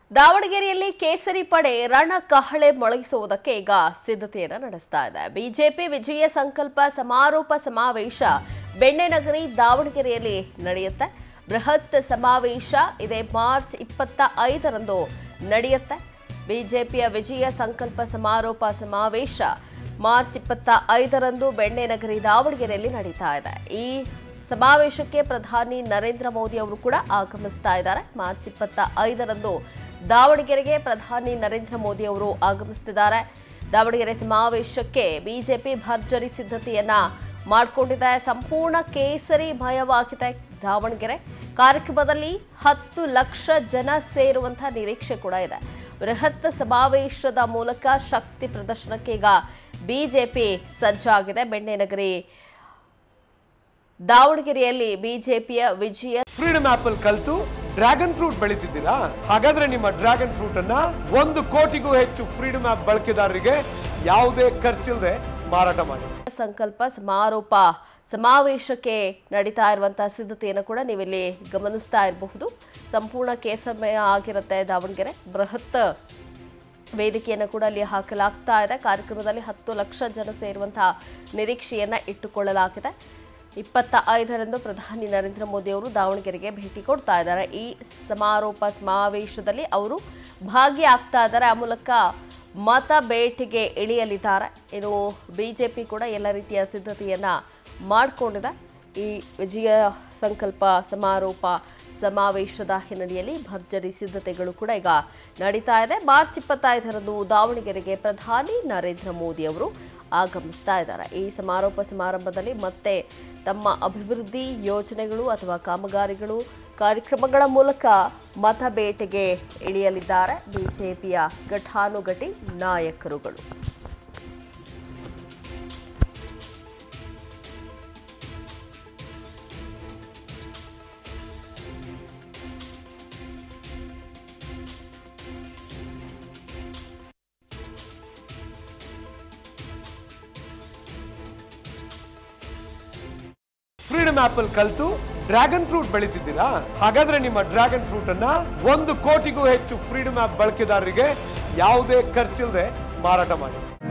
ದಾವಣಗೆರೆಯಲ್ಲಿ ಕೇಸರಿ ಪಡೆ ರಣ ಕಹಳೆ ಮೊಳಗಿಸುವುದಕ್ಕೆ ಈಗ ಸಿದ್ಧತೆಯನ್ನು ನಡೆಸ್ತಾ ಇದೆ ಬಿಜೆಪಿ ವಿಜಯ ಸಂಕಲ್ಪ ಸಮಾರೋಪ ಸಮಾವೇಶ ಬೆಣ್ಣೆನಗರಿ ದಾವಣಗೆರೆಯಲ್ಲಿ ನಡೆಯುತ್ತೆ ಬೃಹತ್ ಸಮಾವೇಶ ಇದೇ ಮಾರ್ಚ್ ಇಪ್ಪತ್ತ ಐದರಂದು ನಡೆಯುತ್ತೆ ಬಿಜೆಪಿಯ ವಿಜಯ ಸಂಕಲ್ಪ ಸಮಾರೋಪ ಸಮಾವೇಶ ಮಾರ್ಚ್ ಇಪ್ಪತ್ತ ಐದರಂದು ಬೆಣ್ಣೆನಗರಿ ದಾವಣಗೆರೆಯಲ್ಲಿ ನಡೀತಾ ಇದೆ ಈ ಸಮಾವೇಶಕ್ಕೆ ಪ್ರಧಾನಿ ನರೇಂದ್ರ ಮೋದಿ ಅವರು ಕೂಡ ಆಗಮಿಸ್ತಾ ಇದ್ದಾರೆ ಮಾರ್ಚ್ ಇಪ್ಪತ್ತ ಐದರಂದು ದಾವಣಗೆರೆಗೆ ಪ್ರಧಾನಿ ನರೇಂದ್ರ ಮೋದಿ ಅವರು ಆಗಮಿಸುತ್ತಿದ್ದಾರೆ ದಾವಣಗೆರೆ ಸಮಾವೇಶಕ್ಕೆ ಬಿಜೆಪಿ ಭರ್ಜರಿ ಸಿದ್ಧತೆಯನ್ನ ಮಾಡಿಕೊಂಡಿದೆ ಸಂಪೂರ್ಣ ಕೇಸರಿ ಭಯವಾಗಿದೆ ದಾವಣಗೆರೆ ಕಾರ್ಯಕ್ರಮದಲ್ಲಿ ಹತ್ತು ಲಕ್ಷ ಜನ ಸೇರುವಂತಹ ನಿರೀಕ್ಷೆ ಕೂಡ ಇದೆ ಬೃಹತ್ ಸಮಾವೇಶದ ಮೂಲಕ ಶಕ್ತಿ ಪ್ರದರ್ಶನಕ್ಕೆ ಈಗ ಬಿಜೆಪಿ ಸಜ್ಜಾಗಿದೆ ಬೆಣ್ಣೆನಗರಿ ದಾವಣಗೆರೆಯಲ್ಲಿ ಬಿಜೆಪಿಯ ವಿಜಯ ಫ್ರೀಡಮ್ ಆಪಲ್ ಕಲ್ತು ಡ್ರ್ಯಾಗನ್ ಫ್ರೂಟ್ ಬೆಳೀತಿದ್ದೀರಾ ಹಾಗಾದ್ರೆ ನಿಮ್ಮ ಡ್ರ್ಯಾಗನ್ ಫ್ರೂಟ್ ಅನ್ನ ಒಂದು ಕೋಟಿಗೂ ಹೆಚ್ಚು ಫ್ರೀಡಮ್ ಆಪ್ ಬಳಕೆದಾರರಿಗೆ ಯಾವುದೇ ಖರ್ಚಿಲ್ಲದೆ ಮಾರಾಟ ಮಾಡಿ ಸಂಕಲ್ಪ ಸಮಾರೋಪ ಸಮಾವೇಶಕ್ಕೆ ನಡೀತಾ ಇರುವಂತಹ ಸಿದ್ಧತೆಯನ್ನು ಕೂಡ ನೀವಿಲ್ಲಿ ಗಮನಿಸ್ತಾ ಇರಬಹುದು ಸಂಪೂರ್ಣ ಕೇಸಮಯ ಆಗಿರುತ್ತೆ ದಾವಣಗೆರೆ ಬೃಹತ್ ವೇದಿಕೆಯನ್ನು ಕೂಡ ಅಲ್ಲಿ ಹಾಕಲಾಗ್ತಾ ಇದೆ ಕಾರ್ಯಕ್ರಮದಲ್ಲಿ ಹತ್ತು ಲಕ್ಷ ಜನ ಸೇರುವಂತಹ ನಿರೀಕ್ಷೆಯನ್ನ ಇಟ್ಟುಕೊಳ್ಳಲಾಗಿದೆ ಇಪ್ಪತ್ತ ಐದರಂದು ಪ್ರಧಾನಿ ನರೇಂದ್ರ ಮೋದಿ ಅವರು ದಾವಣಗೆರೆಗೆ ಭೇಟಿ ಕೊಡ್ತಾ ಇದ್ದಾರೆ ಈ ಸಮಾರೋಪ ಸಮಾವೇಶದಲ್ಲಿ ಅವರು ಭಾಗಿಯಾಗ್ತಾ ಇದ್ದಾರೆ ಆ ಮೂಲಕ ಮತ ಬೇಟೆಗೆ ಇಳಿಯಲಿದ್ದಾರೆ ಇನ್ನು ಬಿಜೆಪಿ ಕೂಡ ಎಲ್ಲ ರೀತಿಯ ಸಿದ್ಧತೆಯನ್ನ ಮಾಡಿಕೊಂಡಿದೆ ಈ ವಿಜಯ ಸಂಕಲ್ಪ ಸಮಾರೋಪ ಸಮಾವೇಶದ ಹಿನ್ನೆಲೆಯಲ್ಲಿ ಭರ್ಜರಿ ಸಿದ್ಧತೆಗಳು ಕೂಡ ಈಗ ನಡೀತಾ ಇದೆ ಮಾರ್ಚ್ ಇಪ್ಪತ್ತೈದರಂದು ದಾವಣಗೆರೆಗೆ ಪ್ರಧಾನಿ ನರೇಂದ್ರ ಮೋದಿ ಅವರು ಆಗಮಿಸ್ತಾ ಇದ್ದಾರೆ ಈ ಸಮಾರೋಪ ಸಮಾರಂಭದಲ್ಲಿ ಮತ್ತೆ ತಮ್ಮ ಅಭಿವೃದ್ಧಿ ಯೋಜನೆಗಳು ಅಥವಾ ಕಾಮಗಾರಿಗಳು ಕಾರ್ಯಕ್ರಮಗಳ ಮೂಲಕ ಮತ ಬೇಟೆಗೆ ಇಳಿಯಲಿದ್ದಾರೆ ಬಿಜೆಪಿಯ ಘಟಾನುಘಟಿ ನಾಯಕರುಗಳು ಫ್ರೀಡಮ್ ಆಪಲ್ ಕಲ್ತು ಡ್ರ್ಯಾಗನ್ ಫ್ರೂಟ್ ಬೆಳೀತಿದ್ದೀರಾ ಹಾಗಾದ್ರೆ ನಿಮ್ಮ ಡ್ರ್ಯಾಗನ್ ಫ್ರೂಟ್ ಅನ್ನ ಒಂದು ಕೋಟಿಗೂ ಹೆಚ್ಚು ಫ್ರೀಡಮ್ ಆಪ್ ಬಳಕೆದಾರರಿಗೆ ಯಾವುದೇ ಖರ್ಚಿಲ್ಲದೆ ಮಾರಾಟ ಮಾಡಿ